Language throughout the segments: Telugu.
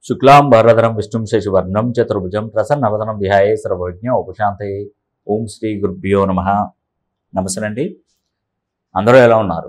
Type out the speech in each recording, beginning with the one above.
శుక్లాం భరధరం విష్ణుం శశివర్ణం చతుర్భుజం ప్రసన్నవదనం ధ్యాయే సర్వజ్ఞ ఉపశాంతయే ఓం శ్రీ గురుభ్యో నమ నమస్తే అండి అందరూ ఎలా ఉన్నారు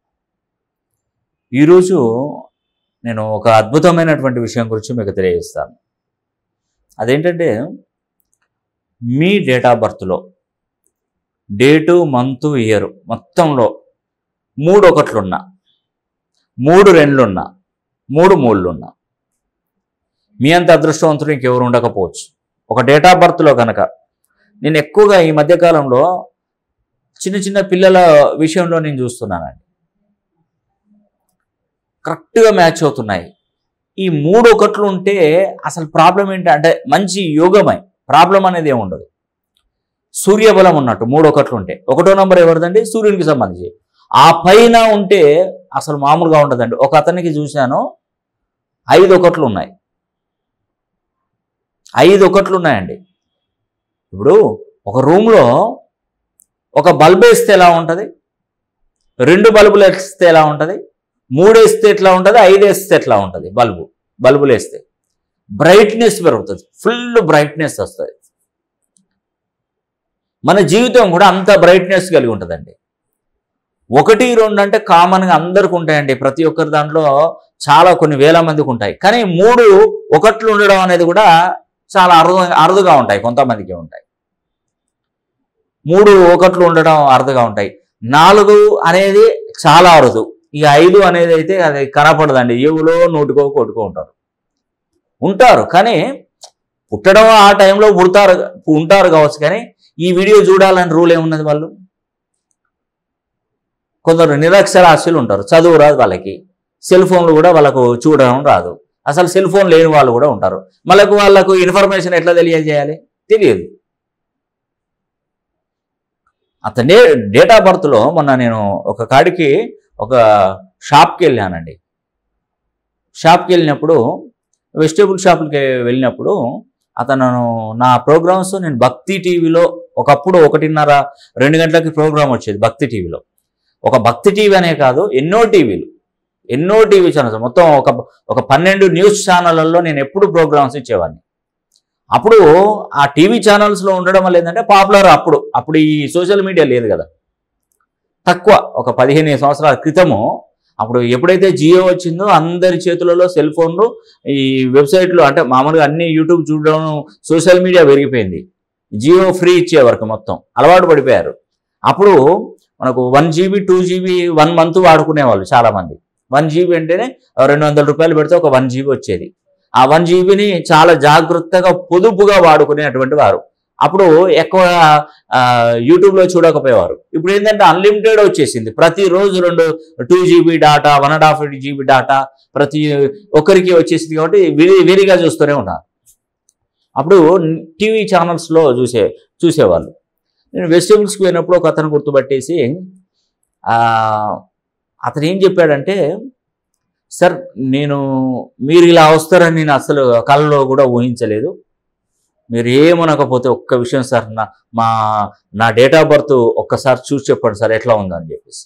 ఈరోజు నేను ఒక అద్భుతమైనటువంటి విషయం గురించి మీకు తెలియజేస్తాను అదేంటంటే మీ డేట్ ఆఫ్ బర్త్లో డేటు మంత్ ఇయర్ మొత్తంలో మూడు ఒకట్లున్నా మూడు రెండ్లున్నా మూడు మూడులున్నా మీ అంత అదృష్టవంతుడు ఇంకెవరు ఉండకపోవచ్చు ఒక డేట్ ఆఫ్ బర్త్లో కనుక నేను ఎక్కువగా ఈ మధ్యకాలంలో చిన్న చిన్న పిల్లల విషయంలో నేను చూస్తున్నానండి కరెక్ట్గా మ్యాచ్ అవుతున్నాయి ఈ మూడు ఒకట్లు ఉంటే అసలు ప్రాబ్లం ఏంటి అంటే మంచి యోగమై ప్రాబ్లం అనేది ఏమి ఉండదు సూర్యబలం ఉన్నట్టు మూడు ఒకట్లు ఉంటే ఒకటో నంబర్ ఎవరిదండి సూర్యునికి సంబంధించి ఆ పైన ఉంటే అసలు మామూలుగా ఉండదండి ఒక అతనికి చూశాను ఐదు ఒకట్లు ఉన్నాయి ఐదు ఒకట్లు ఉన్నాయండి ఇప్పుడు ఒక రూమ్లో ఒక బల్బ్ వేస్తే ఎలా ఉంటుంది రెండు బల్బులు వేస్తే ఎలా ఉంటుంది మూడు వేస్తే ఎట్లా ఉంటుంది ఐదు వేస్తే ఎట్లా ఉంటుంది బల్బు బల్బులు వేస్తే బ్రైట్నెస్ పెరుగుతుంది ఫుల్ బ్రైట్నెస్ వస్తుంది మన జీవితం కూడా అంత బ్రైట్నెస్ కలిగి ఉంటుందండి ఒకటి రెండు అంటే కామన్గా అందరికి ఉంటాయండి ప్రతి ఒక్కరి దాంట్లో చాలా కొన్ని వేల మందికి ఉంటాయి కానీ మూడు ఒకట్లు ఉండడం అనేది కూడా చాలా అరుదు అరుదుగా ఉంటాయి కొంతమందికి ఉంటాయి మూడు ఒకట్లు ఉండడం అరుదుగా ఉంటాయి నాలుగు అనేది చాలా అరుదు ఈ ఐదు అనేది అయితే అది కనపడదండి ఎవరో నోటుకో కొట్టుకో ఉంటారు ఉంటారు కానీ పుట్టడం ఆ టైంలో పుడతారు ఉంటారు కావచ్చు కానీ ఈ వీడియో చూడాలని రూల్ ఏమున్నది వాళ్ళు కొందరు నిరక్షరాస్యులు ఉంటారు చదువు రాదు వాళ్ళకి సెల్ ఫోన్లు కూడా వాళ్ళకు చూడడం రాదు అసలు సెల్ ఫోన్ లేని వాళ్ళు కూడా ఉంటారు మళ్ళకు వాళ్ళకు ఇన్ఫర్మేషన్ ఎట్లా తెలియజేయాలి తెలియదు అతనే డేట్ ఆఫ్ బర్త్లో మొన్న నేను ఒక కాడికి ఒక షాప్కి వెళ్ళానండి షాప్కి వెళ్ళినప్పుడు వెజిటేబుల్ షాప్కి వెళ్ళినప్పుడు అతను నా ప్రోగ్రామ్స్ నేను భక్తి టీవీలో ఒకప్పుడు ఒకటిన్నర రెండు గంటలకి ప్రోగ్రామ్ వచ్చేది భక్తి టీవీలో ఒక భక్తి టీవీ అనే కాదు ఎన్నో టీవీలు ఎన్నో టీవీ ఛానల్స్ మొత్తం ఒక ఒక పన్నెండు న్యూస్ ఛానళ్ళల్లో నేను ఎప్పుడు ప్రోగ్రామ్స్ ఇచ్చేవాడిని అప్పుడు ఆ టీవీ ఛానల్స్లో ఉండడం వల్ల ఏంటంటే పాపులర్ అప్పుడు అప్పుడు ఈ సోషల్ మీడియా లేదు కదా తక్కువ ఒక పదిహేను సంవత్సరాల క్రితము అప్పుడు ఎప్పుడైతే జియో వచ్చిందో అందరి చేతులలో సెల్ ఫోన్లు ఈ వెబ్సైట్లు అంటే మామూలుగా అన్ని యూట్యూబ్ చూడడం సోషల్ మీడియా పెరిగిపోయింది జియో ఫ్రీ ఇచ్చే వరకు మొత్తం అలవాటు పడిపోయారు అప్పుడు మనకు one GB two GB one month వాడుకునేవాళ్ళు చాలామంది వన్ జీబీ అంటేనే రెండు వందల రూపాయలు పెడితే ఒక వన్ జీబీ వచ్చేది ఆ వన్ జీబీని చాలా జాగ్రత్తగా పొదుపుగా వాడుకునేటువంటి వారు అప్పుడు ఎక్కువ ఆ, యూట్యూబ్లో చూడకపోయేవారు ఇప్పుడు ఏంటంటే అన్లిమిటెడ్ వచ్చేసింది ప్రతిరోజు రెండు two GB data one and half GB data ప్రతి ఒక్కరికి వచ్చేసింది కాబట్టి విరి విరిగా చూస్తూనే ఉన్నారు అప్పుడు టీవీ ఛానల్స్లో చూసే చూసేవాళ్ళు నేను వెజిటేబుల్స్కి పోయినప్పుడు ఒక అతను గుర్తుపట్టేసి ఆ, అతను ఏం చెప్పాడంటే సార్ నేను మీరు ఇలా వస్తారని నేను అసలు కళ్ళలో కూడా ఊహించలేదు మీరు ఏమనకపోతే ఒక్క విషయం సార్ నా మా నా డేట్ ఆఫ్ బర్త్ ఒక్కసారి చూసి చెప్పండి సార్ ఎట్లా ఉందని చెప్పేసి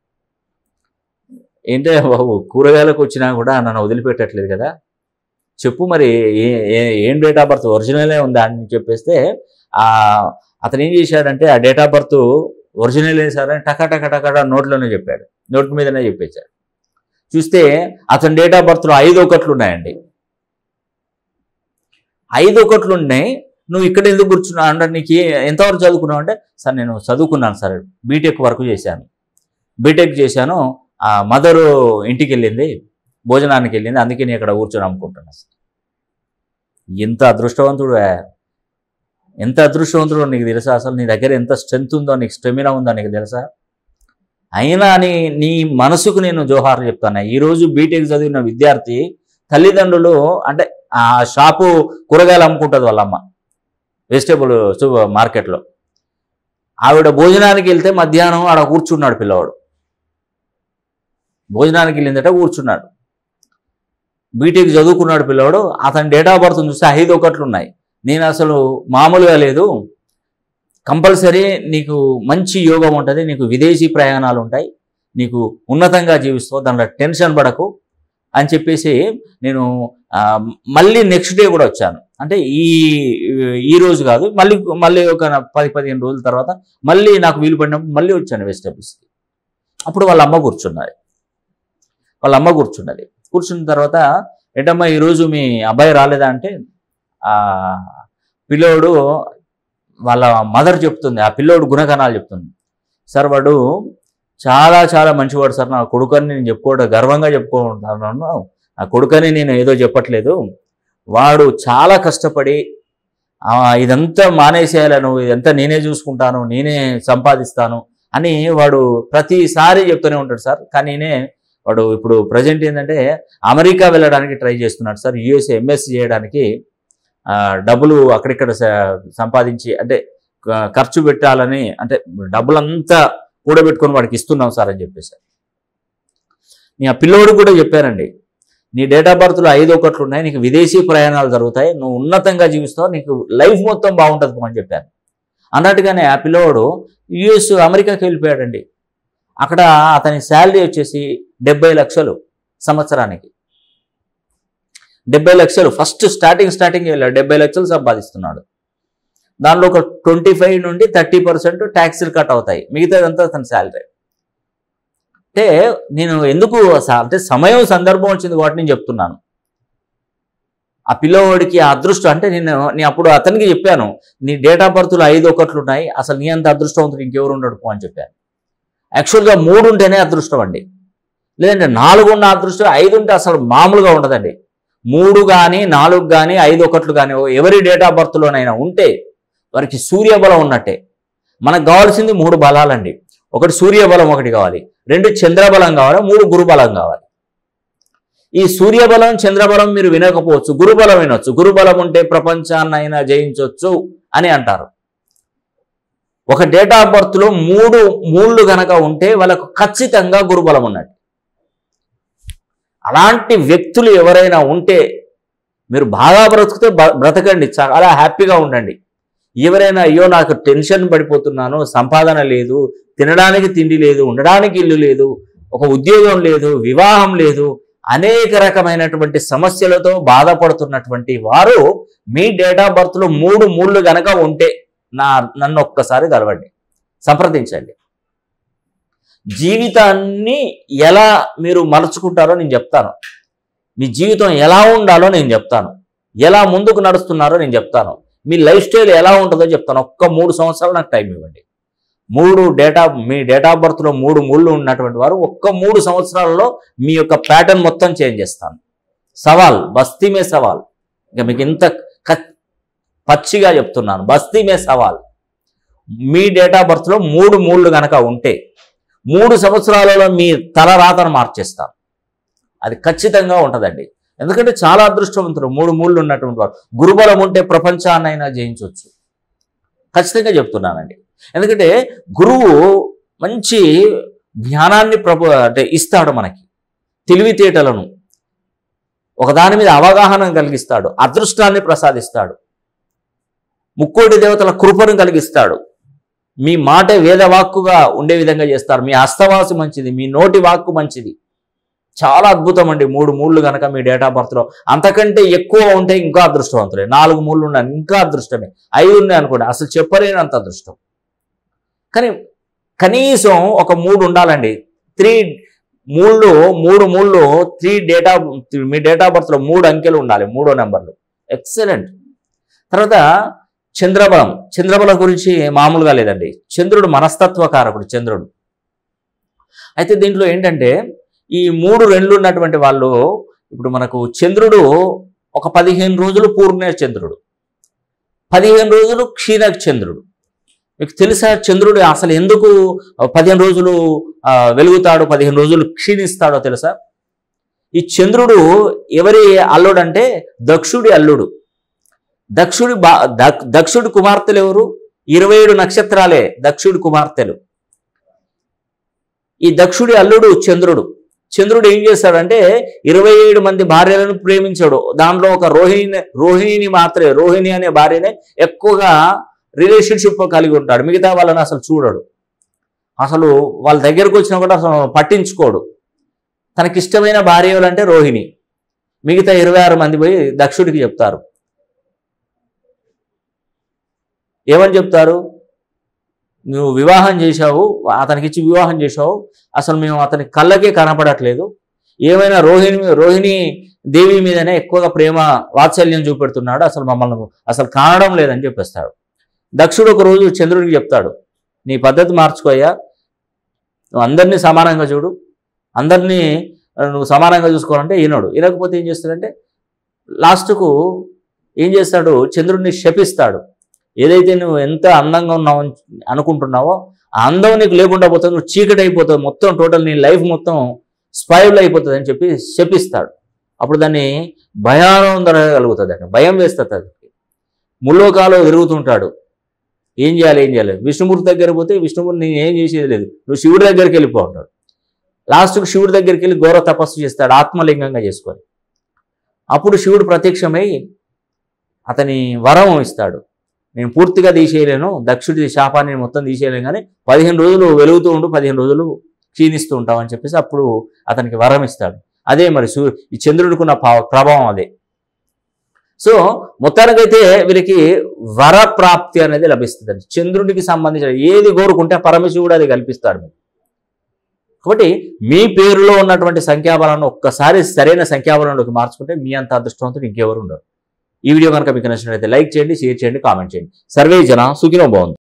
ఏంటే బాబు కూరగాయలకు వచ్చినా కూడా నన్ను వదిలిపెట్టట్లేదు కదా చెప్పు మరి ఏ- ఏ- ఏం డేట్ ఆఫ్ బర్త్ ఒరిజినలే ఉందా అని చెప్పేస్తే ఆ అతను ఏం చేశాడంటే ఆ date of birth original sir అని టకా టకా టకా నోట్లోనే చెప్పాడు నోట్ మీదనే చెప్పేశాడు చూస్తే అతని డేట్ ఆఫ్ బర్త్లో ఐదు ఒకట్లు ఉన్నాయండి ఐదు ఒకట్లు ఉన్నాయి నువ్వు ఇక్కడ ఎందుకు కూర్చున్నావు అంటే నీకు ఏ- ఎంతవరకు చదువుకున్నావు అంటే సార్ నేను చదువుకున్నాను సార్ బీటెక్ వరకు చేశాను బీటెక్ చేశాను ఆ మదరు ఇంటికి వెళ్ళింది భోజనానికి వెళ్ళింది అందుకే నేను ఇక్కడ కూర్చొని అమ్ముకుంటున్నా సార్ ఎంత అదృష్టవంతుడు ఎంత అదృష్టవంతుడు నీకు తెలుసా అసలు నీ దగ్గర ఎంత స్ట్రెంత్ ఉందో నీకు స్టెమినా ఉందో నీకు తెలుసా అయినా నీ నీ మనసుకు నేను జోహార్ చెప్తాను ఈరోజు బీటెక్ చదివిన విద్యార్థి తల్లిదండ్రులు అంటే ఆ షాపు కూరగాయలు అమ్ముకుంటుంది వాళ్ళమ్మ వెజిటేబుల్ మార్కెట్లో ఆవిడ భోజనానికి వెళ్తే మధ్యాహ్నం ఆడ కూర్చున్నాడు పిల్లవాడు భోజనానికి వెళ్ళిందట కూర్చున్నాడు బీటెక్ చదువుకున్నాడు పిల్లవాడు అతని డేట్ ఆఫ్ బర్త్ చూస్తే ఐదు ఒకట్లు ఉన్నాయి నేను అసలు మామూలుగా లేదు కంపల్సరీ నీకు మంచి యోగం ఉంటుంది నీకు విదేశీ ప్రయాణాలు ఉంటాయి నీకు ఉన్నతంగా జీవిస్తావు దాంట్లో టెన్షన్ పడకు అని చెప్పేసి నేను ఆ, మళ్ళీ నెక్స్ట్ డే కూడా వచ్చాను అంటే ఈ ఈ రోజు కాదు మళ్ళీ మళ్ళీ ఒక పది పదిహేను రోజుల తర్వాత మళ్ళీ నాకు వీలు పడినప్పుడు మళ్ళీ వచ్చాను వెజిటబుల్స్కి అప్పుడు వాళ్ళ అమ్మ కూర్చున్నది వాళ్ళ అమ్మ కూర్చున్నది కూర్చున్న తర్వాత ఏంటమ్మా ఈరోజు మీ అబ్బాయి రాలేదా అంటే ఆ పిల్లోడు వాళ్ళ మదర్ చెప్తుంది ఆ పిల్లోడు గుణగణాలు చెప్తుంది సార్ వాడు చాలా చాలా మంచివాడు సార్ నా కొడుకని నేను చెప్పుకోవడం గర్వంగా చెప్పుకుంటున్నాను ఆ కొడుకని నేను ఏదో చెప్పట్లేదు వాడు చాలా కష్టపడి ఆ, ఇదంతా మానేసేయాలి నువ్వు ఇదంతా నేనే చూసుకుంటాను నేనే సంపాదిస్తాను అని వాడు ప్రతిసారి చెప్తూనే ఉంటాడు సార్ కానీ నేనే వాడు ఇప్పుడు ప్రజెంట్ ఏంటంటే అమెరికా వెళ్ళడానికి ట్రై చేస్తున్నాడు సార్ యుఎస్ఏ ఎంఎస్ చేయడానికి ఆ, డబ్బులు అక్కడిక్కడ స- సంపాదించి అంటే క- ఖర్చు పెట్టాలని అంటే డబ్బులంతా కూడబెట్టుకొని వాడికి ఇస్తున్నాం సార్ అని చెప్పేసి నీ ఆ పిల్లోడు కూడా చెప్పానండి నీ డేట్ ఆఫ్ బర్త్లో ఐదు ఒకట్లు ఉన్నాయి నీకు విదేశీ ప్రయాణాలు జరుగుతాయి నువ్వు ఉన్నతంగా జీవిస్తావు నీకు లైఫ్ మొత్తం బాగుంటుంది అని చెప్పాను అన్నట్టుగానే ఆ పిల్లోడు యుఎస్ అమెరికాకి వెళ్ళిపోయాడండి అక్కడ అతని శాలరీ వచ్చేసి డెబ్బై లక్షలు సంవత్సరానికి డెబ్బై లక్షలు ఫస్ట్ స్టార్టింగ్ స్టార్టింగ్ వెళ్ళాడు డెబ్బై లక్షలు సంపాదిస్తున్నాడు దానిలో ఒక ట్వంటీ ఫైవ్ నుండి థర్టీ పర్సెంట్ ట్యాక్సీలు కట్ అవుతాయి మిగతాదంతా అతని శాలరీ అంటే నేను ఎందుకు స- అంటే సమయం సందర్భం వచ్చింది వాటి నేను చెప్తున్నాను ఆ పిల్లవాడికి ఆ అదృష్టం అంటే నేను నేను అప్పుడు అతనికి చెప్పాను నీ డేట్ ఆఫ్ బర్త్లో ఐదు ఒకట్లు ఉన్నాయి అసలు నీ అంత అదృష్టవంతుడు ఇంకెవరు ఉండడు పో అని చెప్పాను యాక్చువల్గా మూడు ఉంటేనే అదృష్టం అండి లేదంటే నాలుగు ఉన్న అదృష్టం ఐదు ఉంటే అసలు మామూలుగా ఉండదండి మూడు కానీ నాలుగు కానీ ఐదు ఒకట్లు కానీ ఎవరి డేట్ ఆఫ్ బర్త్లోనైనా ఉంటే వారికి సూర్యబలం ఉన్నట్టే మనకు కావాల్సింది మూడు బలాలండి ఒకటి సూర్యబలం ఒకటి కావాలి రెండు చంద్రబలం కావాలి మూడు గురుబలం కావాలి ఈ సూర్యబలం చంద్రబలం మీరు వినకపోవచ్చు గురుబలం వినొచ్చు గురుబలం ఉంటే ప్రపంచాన్నైనా జయించవచ్చు అని అంటారు ఒక డేట్ ఆఫ్ బర్త్లో మూడు మూళ్ళు గనక ఉంటే వాళ్ళకు ఖచ్చితంగా గురుబలం ఉన్నట్టు అలాంటి వ్యక్తులు ఎవరైనా ఉంటే మీరు బాగా బ్రతికితే బ- బ్రతకండి చాలా హ్యాపీగా ఉండండి ఎవరైనా అయ్యో నాకు టెన్షన్ పడిపోతున్నాను సంపాదన లేదు తినడానికి తిండి లేదు ఉండడానికి ఇల్లు లేదు ఒక ఉద్యోగం లేదు వివాహం లేదు అనేక రకమైనటువంటి సమస్యలతో బాధపడుతున్నటువంటి వారు మీ డేట్ ఆఫ్ బర్త్లో మూడు మూళ్ళు గనక ఉంటే నా నన్ను ఒక్కసారి కలవండి సంప్రదించండి జీవితాన్ని ఎలా మీరు మలుచుకుంటారో నేను చెప్తాను మీ జీవితం ఎలా ఉండాలో నేను చెప్తాను ఎలా ముందుకు నడుస్తున్నారో నేను చెప్తాను మీ లైఫ్ స్టైల్ ఎలా ఉంటుందో చెప్తాను ఒక్క మూడు సంవత్సరాలు నాకు టైం ఇవ్వండి మూడు డేటా మీ డేట్ ఆఫ్ బర్త్లో మూడు మూళ్ళు ఉన్నటువంటి వారు ఒక్క మూడు సంవత్సరాలలో మీ యొక్క ప్యాటర్న్ మొత్తం చేంజ్ చేస్తాను సవాల్ బస్తీమే సవాల్ ఇక మీకు ఇంత క- పచ్చిగా చెప్తున్నాను బస్తీమే సవాల్ మీ డేట్ ఆఫ్ బర్త్లో మూడు మూళ్ళు గనక ఉంటే మూడు సంవత్సరాలలో మీ తల రాతను మార్చేస్తాను అది ఖచ్చితంగా ఉంటుందండి ఎందుకంటే చాలా అదృష్టవంతులు మూడు మూళ్ళు ఉన్నటువంటి వారు గురుబలం ఉంటే ప్రపంచాన్నైనా జయించవచ్చు ఖచ్చితంగా చెప్తున్నానండి ఎందుకంటే గురువు మంచి జ్ఞానాన్ని ప్రభు అంటే ఇస్తాడు మనకి తెలివితేటలను ఒకదాని మీద అవగాహన కలిగిస్తాడు అదృష్టాన్ని ప్రసాదిస్తాడు ముక్కోటి దేవతల కృపను కలిగిస్తాడు మీ మాట వేదవాక్కుగా ఉండే విధంగా చేస్తారు మీ హస్తవాసి మంచిది మీ నోటి వాక్కు మంచిది చాలా అద్భుతం అండి మూడు మూళ్ళు కనుక మీ డేట్ ఆఫ్ బర్త్లో అంతకంటే ఎక్కువ ఉంటే ఇంకా అదృష్టవంతులే నాలుగు మూళ్ళు ఉన్నాయి ఇంకా అదృష్టమే ఐదు ఉన్నాయి అనుకోండి అసలు చెప్పలేనంత అదృష్టం కానీ కనీసం ఒక మూడు ఉండాలండి త్రీ మూడు మూడు మూడు త్రీ డేట్ ఆఫ్ మీ డేట్ ఆఫ్ బర్త్లో మూడు అంకెలు ఉండాలి మూడో నెంబర్లు ఎక్సలెంట్ తర్వాత చంద్రబలం చంద్రబలం గురించి మామూలుగా లేదండి చంద్రుడు మనస్తత్వకారకుడు చంద్రుడు అయితే దీంట్లో ఏంటంటే ఈ మూడు రెండ్లు ఉన్నటువంటి వాళ్ళు ఇప్పుడు మనకు చంద్రుడు ఒక పదిహేను రోజులు పూర్ణ చంద్రుడు పదిహేను రోజులు క్షీణ చంద్రుడు మీకు తెలుసా చంద్రుడు అసలు ఎందుకు పదిహేను రోజులు ఆ, వెలుగుతాడు పదిహేను రోజులు క్షీణిస్తాడో తెలుసా ఈ చంద్రుడు ఎవరి అల్లుడు అంటే దక్షుడి అల్లుడు దక్షుడి బా దక్- దక్షుడి కుమార్తెలు ఎవరు ఇరవై ఏడు నక్షత్రాలే దక్షుడి కుమార్తెలు ఈ దక్షుడి అల్లుడు చంద్రుడు చంద్రుడు ఏం చేశాడంటే ఇరవై ఏడు మంది భార్యలను ప్రేమించాడు దాంట్లో ఒక రోహిణి రోహిణిని మాత్రమే రోహిణి అనే భార్యనే ఎక్కువగా రిలేషన్షిప్ కలిగి ఉంటాడు మిగతా వాళ్ళని అసలు చూడడు అసలు వాళ్ళ దగ్గరకు వచ్చినా కూడా అసలు పట్టించుకోడు తనకిష్టమైన భార్య ఎవరంటే రోహిణి మిగతా ఇరవై ఆరు మంది పోయి దక్షుడికి చెప్తారు ఏమని చెప్తారు నువ్వు వివాహం చేశావు అతనికి ఇచ్చి వివాహం చేశావు అసలు మేము అతని కళ్ళకే కనపడట్లేదు ఏమైనా రోహిణి రోహిణి దేవి మీదనే ఎక్కువగా ప్రేమ వాత్సల్యం చూపెడుతున్నాడు అసలు మమ్మల్ని అసలు కానడం లేదని చెప్పేస్తాడు దక్షుడు ఒక రోజు చంద్రుడికి చెప్తాడు నీ పద్ధతి మార్చుకోయ్యా నువ్వు అందరినీ సమానంగా చూడు అందరినీ నువ్వు సమానంగా చూసుకోవాలంటే ఈనడు ఈనకపోతే ఏం చేస్తాడంటే లాస్ట్కు ఏం చేస్తాడు చంద్రుడిని శపిస్తాడు ఏదైతే నువ్వు ఎంత అందంగా ఉన్నావు అని అనుకుంటున్నావో ఆ అందం నీకు లేకుండా పోతుంది నువ్వు చీకటి అయిపోతుంది మొత్తం టోటల్ నీ లైఫ్ మొత్తం స్పైల్ అయిపోతుంది అని చెప్పి శపిస్తాడు అప్పుడు దాన్ని భయానందర కలుగుతుంది అండి భయం వేస్తుంది అది ముల్లోకాలో తిరుగుతుంటాడు ఏం చేయాలి ఏం చేయాలి విష్ణుమూర్తి దగ్గర పోతే విష్ణుమూర్తి నేను ఏం చేసేది లేదు నువ్వు శివుడి దగ్గరికి వెళ్ళిపో ఉంటాడు లాస్ట్కు శివుడి దగ్గరికి వెళ్ళి ఘోర తపస్సు చేస్తాడు ఆత్మలింగంగా చేసుకొని అప్పుడు శివుడు ప్రత్యక్షమై అతని వరం ఇస్తాడు నేను పూర్తిగా తీసేయలేను దక్షుడి శాపాన్ని మొత్తం తీసేయలేను కానీ పదిహేను రోజులు వెలుగుతూ ఉండు పదిహేను రోజులు క్షీణిస్తూ ఉంటావు అని చెప్పేసి అప్పుడు అతనికి వరం ఇస్తాడు అదే మరి సూ ఈ చంద్రుడికున్న పా- ప్రభావం అదే సో మొత్తానికైతే వీరికి వర ప్రాప్తి అనేది లభిస్తుంది చంద్రుడికి సంబంధించిన ఏది కోరుకుంటే ఆ పరమశివుడు అది కల్పిస్తాడు మీకు కాబట్టి మీ పేరులో ఉన్నటువంటి సంఖ్యాబలాన్ని ఒక్కసారి సరైన సంఖ్యాబలంలోకి మార్చుకుంటే మీ అంత అదృష్టవంతుడు ఇంకెవరు ఉండరు ఈ వీడియో కనుక మీకు నచ్చినట్లయితే లైక్ చేయండి షేర్ చేయండి కామెంట్ చేయండి సర్వే జన సుఖినో బాగుంది